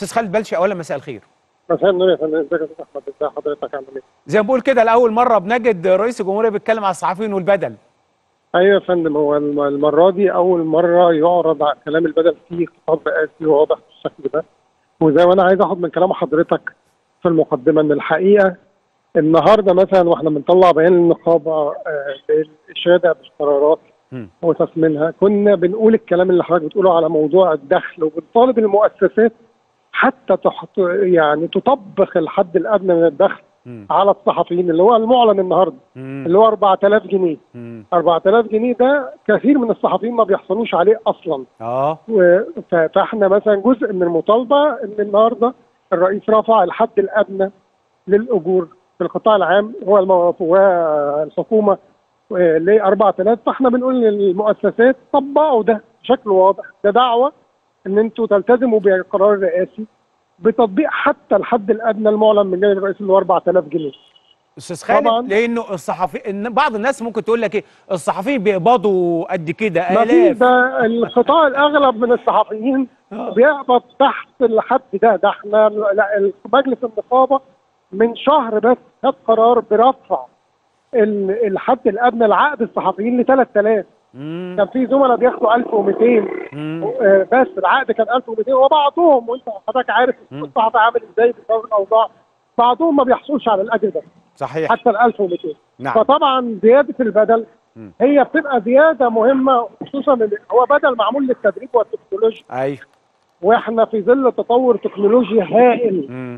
استاذ خالد بلشي اولا مساء الخير مساء النور يا فندم ازيك يا استاذ احمد ازي حضرتك عامل ايه؟ زي ما بقول كده لاول مره بنجد رئيس الجمهوريه بيتكلم على الصحفيين والبدل ايوه يا فندم هو الم- المره دي اول مره يعرض على كلام البدل فيه خطاب رئاسي واضح بالشكل ده وزي ما انا عايز اخد من كلام حضرتك في المقدمه ان الحقيقه النهارده مثلا واحنا بنطلع بيان النقابه آه، بالاشاده بالقرارات مم. وتثمينها كنا بنقول الكلام اللي حضرتك بتقوله على موضوع الدخل وبنطالب المؤسسات حتى تحط يعني تطبق الحد الادنى من الدخل مم. على الصحفيين اللي هو المعلن النهارده مم. اللي هو 4000 جنيه مم. 4000 جنيه ده كثير من الصحفيين ما بيحصلوش عليه اصلا اه و- ف- فاحنا مثلا جزء من المطالبه ان النهارده الرئيس رفع الحد الادنى للاجور في القطاع العام هو المو- والحكومه ل 4000 فاحنا بنقول للمؤسسات طبقوا ده بشكل واضح ده دعوه ان انتوا تلتزموا بالقرار الرئاسي بتطبيق حتى الحد الادنى المعلن من جانب الرئيس اللي هو 4000 جنيه استاذ خالد طبعاً. لانه الصحفي ان بعض الناس ممكن تقول لك ايه الصحفيين بيقبضوا قد كده ما في الاف ده القطاع الاغلب من الصحفيين آه. بيقبض تحت الحد ده ده احنا لا مجلس النقابه من شهر بس خد قرار برفع ال- الحد الادنى لعقد الصحفيين ل 3000 مم. كان في زملاء بياخدوا 1200 مم. آه، بس العقد كان 1200 وبعضهم وانت حضرتك عارف مم. الصحفي عامل ازاي بسبب الاوضاع بعضهم ما بيحصلش على الاجر ده صحيح حتى ال 1200 نعم فطبعا زياده البدل مم. هي بتبقى زياده مهمه خصوصا إن هو بدل معمول للتدريب والتكنولوجيا ايوه واحنا في ظل تطور تكنولوجي هائل مم.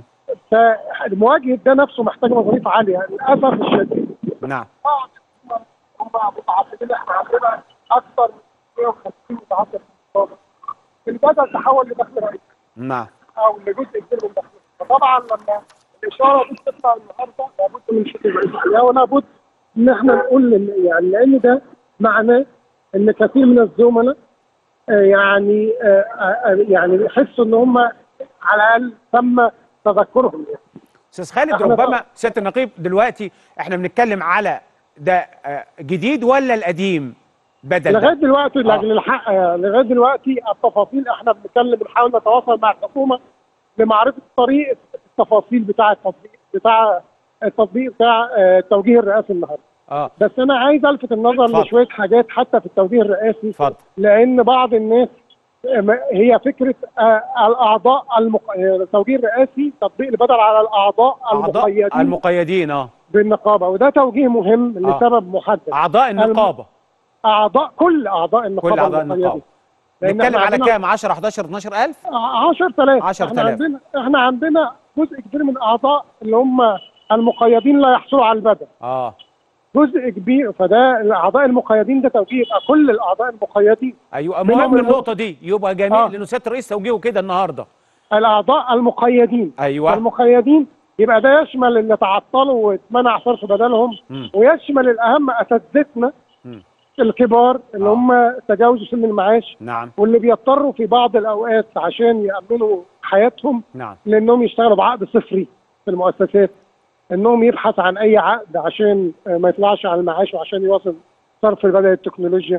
فمواجهه ده نفسه محتاج مصاريف عاليه للاسف الشديد نعم بعض هم متعاقدين احنا عندنا اكثر من 150 متعاقد في النقابه البدل تحول لدخل رئيسي نعم او لجزء كبير من دخله فطبعا لما الاشاره دي تطلع النهارده لابد من شكل رئيسيه ولابد ان احنا نقول إن- يعني لان ده معناه ان كثير من الزملاء آه، يعني آه، آه، يعني يحسوا ان هم على الاقل تم تذكرهم يعني. استاذ خالد إحنا ربما طبعاً- سياده النقيب دلوقتي احنا بنتكلم على ده آه، جديد ولا القديم بدل لغايه ده؟ دلوقتي آه. لاجل الحق آه، لغايه دلوقتي التفاصيل احنا بنتكلم بنحاول نتواصل مع الحكومه لمعرفه طريقه التفاصيل بتاع التطبيق بتاع التطبيق بتاع آه، التوجيه الرئاسي النهارده اه بس انا عايز الفت النظر اتفضل. لشويه حاجات حتى في التوجيه الرئاسي اتفضل لان بعض الناس آه، ما- هي فكره آه، الاعضاء المق... آه، التوجيه الرئاسي تطبيق البدل على الاعضاء اعضاء المقيدين المقيدين اه بالنقابه وده توجيه مهم آه. لسبب محدد اعضاء النقابه اعضاء كل اعضاء النقابه كل اعضاء المقيدين. النقابه لأن نتكلم إحنا على عندنا كام 10 11 12000 10000 10,000. احنا عندنا احنا عندنا جزء كبير من اعضاء اللي هم المقيدين لا يحصلوا على البدل اه جزء كبير فده الاعضاء المقيدين ده توجيه يبقى كل الاعضاء المقيدين ايوه منهم مهم الم- النقطه دي يبقى جميل آه. لانه سياده الرئيس توجيهه كده النهارده الاعضاء المقيدين ايوه المقيدين يبقى ده يشمل اللي تعطلوا واتمنع صرف بدلهم مم. ويشمل الاهم اساتذتنا مم. الكبار اللي آه. هم تجاوزوا سن المعاش نعم واللي بيضطروا في بعض الاوقات عشان يامنوا حياتهم نعم لانهم يشتغلوا بعقد صفري في المؤسسات انهم يبحث عن اي عقد عشان آه، ما يطلعش على المعاش وعشان يواصل صرف بدل التكنولوجيا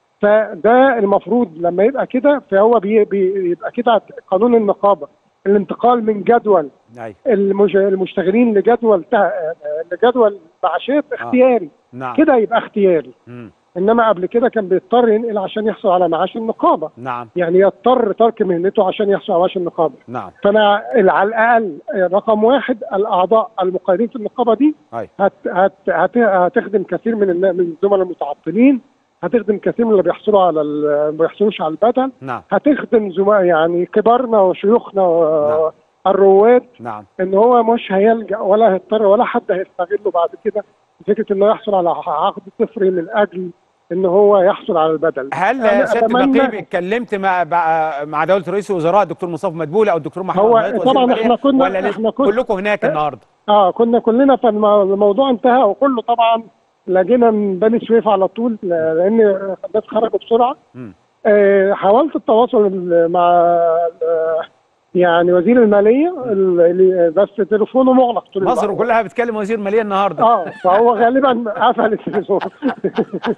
فده المفروض لما يبقى كده فهو بي- بيبقى كده قانون النقابه الانتقال من جدول ايوه المج- المشتغلين لجدول تا- آه، لجدول معاشات اختياري نعم كده يبقى اختياري مم. انما قبل كده كان بيضطر ينقل عشان يحصل على معاش النقابه نعم يعني يضطر ترك مهنته عشان يحصل على معاش النقابه نعم فانا على الاقل رقم واحد الاعضاء المقيدين في النقابه دي ايوه هت هت هت هتخدم كثير من النا- من الزملاء المتعطلين هتخدم كثير من اللي بيحصلوا على ال- ما بيحصلوش على البدل نعم هتخدم زملاء يعني كبارنا وشيوخنا نعم. الرواد نعم ان هو مش هيلجا ولا هيضطر ولا حد هيستغله بعد كده فكره انه يحصل على عقد صفري من اجل ان هو يحصل على البدل هل أنا يا سياده أتمنى- النقيب اتكلمت مع مع- مع دوله رئيس الوزراء الدكتور مصطفى مدبولي او الدكتور محمد هو مهيط وزير طبعاً المالية؟ إحنا كنا- ولا لسه إحنا كنا- كلكم هناك النهارده اه كنا كلنا فالموضوع انتهى وكله طبعا لجينا من بني سويف على طول ل- لان الناس خرجوا بسرعه مم. آه حاولت التواصل مع آه، يعني وزير الماليه اللي بس تليفونه مغلق طول مصر الوقت. كلها بتكلم وزير الماليه النهارده اه فهو غالبا قفل التليفون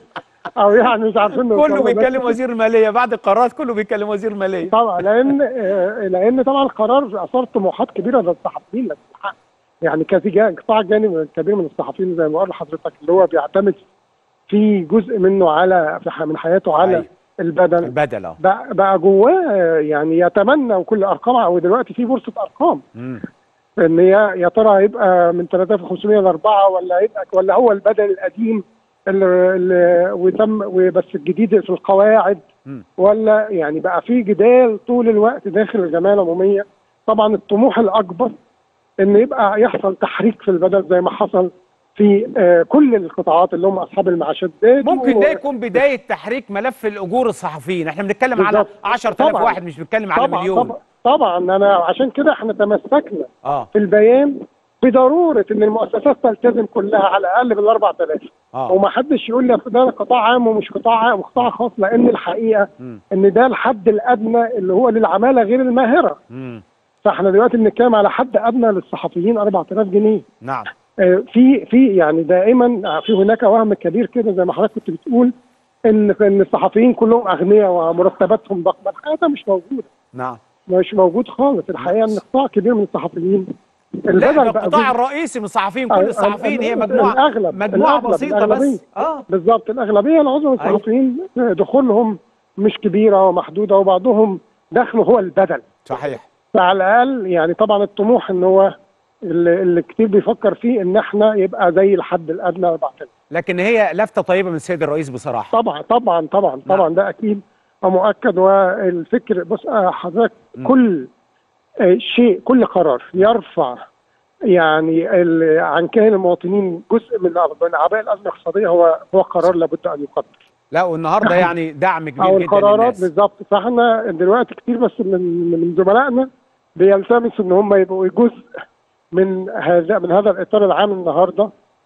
او يعني مش عارفين نوصل كله له. بس بيتكلم وزير الماليه بعد القرارات كله بيتكلم وزير الماليه طبعا لان آه، لان طبعا القرار اثار طموحات كبيره للصحفيين لازم تتحقق. يعني كتجا- قطاع جانب كبير من الصحفيين زي ما بقول لحضرتك اللي هو بيعتمد في جزء منه على في ح- من حياته على أيوة. البدن البدل اه بقى, بقى جواه آه، يعني يتمنى وكل ارقام ودلوقتي في بورصه ارقام مم. ان يا يا ترى هيبقى من 3500 ل 4 ولا هيبقى ولا هو البدل القديم اللي, اللي وتم وبس الجديد في القواعد مم. ولا يعني بقى في جدال طول الوقت داخل الجمعيه العموميه طبعا الطموح الاكبر ان يبقى يحصل تحريك في البدل زي ما حصل في آه، كل القطاعات اللي هم اصحاب المعاشات دي ممكن ده يكون بدايه تحريك ملف الاجور الصحفيين احنا بنتكلم على بالظبط. 10000 طبعاً. واحد مش بنتكلم على طبعا مليون طبعا طبعا انا عشان كده احنا تمسكنا اه في البيان بضروره ان المؤسسات تلتزم كلها على الاقل بال 4000 اه وما حدش يقول لي أصل ده قطاع عام ومش قطاع عام وقطاع خاص لان الحقيقه مم. ان ده الحد الادنى اللي هو للعماله غير الماهره مم. فاحنا دلوقتي بنتكلم على حد ادنى للصحفيين 4000 جنيه نعم آه، في في يعني دائما في هناك وهم كبير كده زي ما حضرتك كنت بتقول ان ان الصحفيين كلهم اغنياء ومرتباتهم ضخمه الحقيقه ده مش موجود نعم مش موجود خالص الحقيقه ان قطاع كبير من الصحفيين لا ده بقى القطاع جزء- الرئيسي من الصحفيين كل ال- الصحفيين ال- هي ال- مجموعه الأغلب- مجموعه الأغلب، بسيطه الأغلبية. بس اه بالظبط الاغلبيه العظمى من أيوة. الصحفيين دخولهم مش كبيره ومحدوده وبعضهم دخله هو البدل صحيح فعلى الاقل يعني طبعا الطموح ان هو اللي, اللي كتير بيفكر فيه ان احنا يبقى زي الحد الادنى 4000 لكن هي لفته طيبه من السيد الرئيس بصراحه طبعا طبعا طبعا طبعا ده اكيد ومؤكد والفكر بص آه، حضرتك م. كل آه، شيء كل قرار يرفع يعني ال- عن كاهل المواطنين جزء من من اعباء الازمه الاقتصاديه هو هو قرار لابد ان يقدر لا والنهارده يعني دعم كبير او جدا القرارات للناس بالظبط فاحنا دلوقتي كتير بس من من زملائنا بيلتمسوا ان هم يبقوا جزء من هذا من هذا الاطار العام النهارده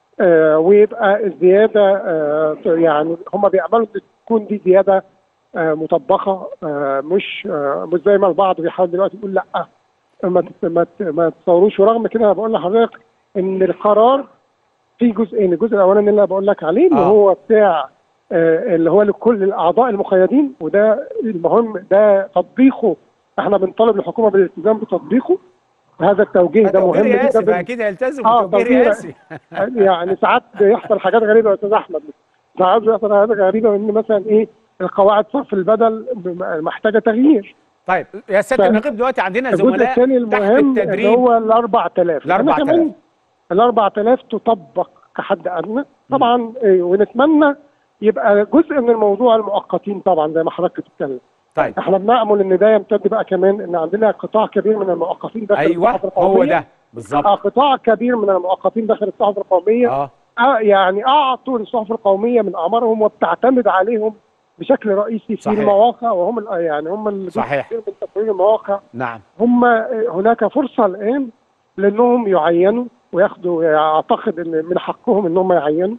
آه ويبقى الزياده آه يعني هم بيعملوا إن تكون دي زياده آه مطبقه آه مش آه مش زي ما البعض بيحاول دلوقتي يقول لا ما تت- ما ت- ما تصوروش ورغم كده أنا بقول لحضرتك ان القرار في جزئين الجزء الاولاني اللي أنا بقول لك عليه اللي آه. هو بتاع آه، اللي هو لكل الاعضاء المقيدين وده المهم ده تطبيقه احنا بنطالب الحكومه بالالتزام بتطبيقه هذا التوجيه ده مهم توجيه رئاسي جدا فاكيد هيلتزم آه، بتوجيه توجيه رئاسي يعني ساعات بيحصل حاجات غريبه يا استاذ احمد ساعات بيحصل حاجات غريبه ان مثلا ايه القواعد صرف البدل محتاجه تغيير طيب يا سياده ف- النقيب دلوقتي عندنا الجزء زملاء الثاني تحت المهم اللي التدريب هو ال 4000 ال 4000. ال 4000 تطبق كحد ادنى طبعا إيه، ونتمنى يبقى جزء من الموضوع المؤقتين طبعا زي ما حضرتك بتتكلم طيب احنا بنامل ان ده يمتد بقى كمان ان عندنا قطاع كبير من المؤقتين داخل ايوه الصحف هو القومية. ده بالظبط آه قطاع كبير من المؤقتين داخل الصحف القوميه اه آه يعني اعطوا الصحف القوميه من اعمارهم وبتعتمد عليهم بشكل رئيسي في صحيح. المواقع وهم ال- يعني هم اللي جزء صحيح. كبير من تطوير المواقع نعم هم هناك فرصه الان لانهم يعينوا وياخدوا اعتقد ان من حقهم ان هم يعينوا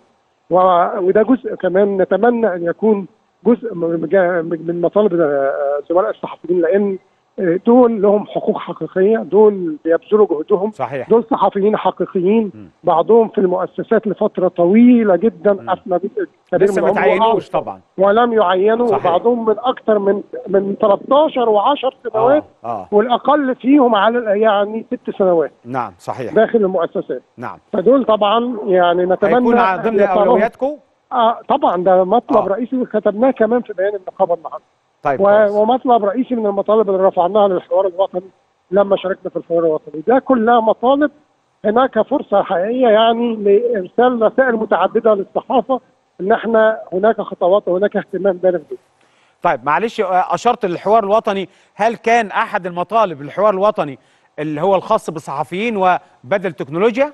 و- وده جزء كمان نتمنى ان يكون جزء من جا- من مطالب آه، زملاء الصحفيين لان آه، دول لهم حقوق حقيقيه دول بيبذلوا جهدهم صحيح دول صحفيين حقيقيين م. بعضهم في المؤسسات لفتره طويله جدا افنى جزء كبير لسه من ما عمره تعينوش طبعا ولم يعينوا صحيح. وبعضهم من اكثر من من 13 و10 سنوات اه اه والاقل فيهم على ال- يعني ست سنوات نعم صحيح داخل المؤسسات نعم فدول طبعا يعني نتمنى هيكون على ضمن يطلعوا- اولوياتكم آه طبعا ده مطلب آه. رئيسي كتبناه كمان في بيان النقابه النهارده طيب و- كويس. ومطلب رئيسي من المطالب اللي رفعناها للحوار الوطني لما شاركنا في الحوار الوطني ده كلها مطالب هناك فرصه حقيقيه يعني لارسال رسائل متعدده للصحافه ان احنا هناك خطوات وهناك اهتمام بالغ جدا طيب معلش آه، اشرت للحوار الوطني هل كان احد المطالب الحوار الوطني اللي هو الخاص بالصحفيين وبدل تكنولوجيا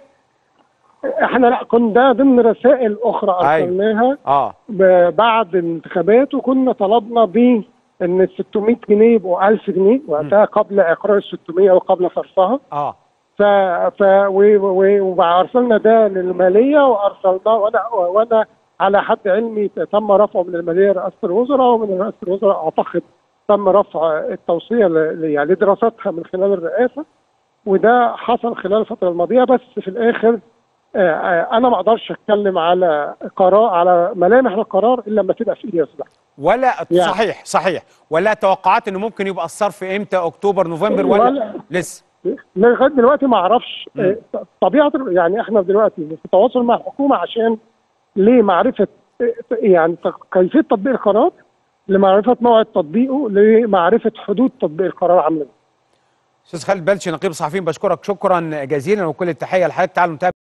احنا لا كنا ده ضمن رسائل اخرى أيوة. ارسلناها اه ب- بعد الانتخابات وكنا طلبنا ب ان ال 600 جنيه يبقوا 1000 جنيه وقتها قبل اقرار ال 600 وقبل صرفها اه ف ف و- و- وارسلنا ده للماليه وارسلناه وانا وانا على حد علمي تم رفعه من الماليه لرئاسه الوزراء ومن رئاسه الوزراء اعتقد تم رفع التوصيه ل- ل- يعني لدراستها من خلال الرئاسه وده حصل خلال الفتره الماضيه بس في الاخر آه، آه، انا ما اقدرش اتكلم على قرار على ملامح القرار الا لما تبقى في ايدي يصدق ولا يعني. صحيح صحيح ولا توقعات انه ممكن يبقى الصرف امتى اكتوبر نوفمبر ولا, ولا- لسه لغايه دلوقتي ما اعرفش آه، طبيعه يعني احنا دلوقتي في تواصل مع الحكومه عشان لمعرفه آه، يعني ت- كيفيه تطبيق القرار لمعرفه موعد تطبيقه لمعرفه حدود تطبيق القرار عامله إزاي. استاذ خالد بلشي نقيب الصحفيين بشكرك شكرا جزيلا وكل التحيه لحضرتك تعالوا نتابع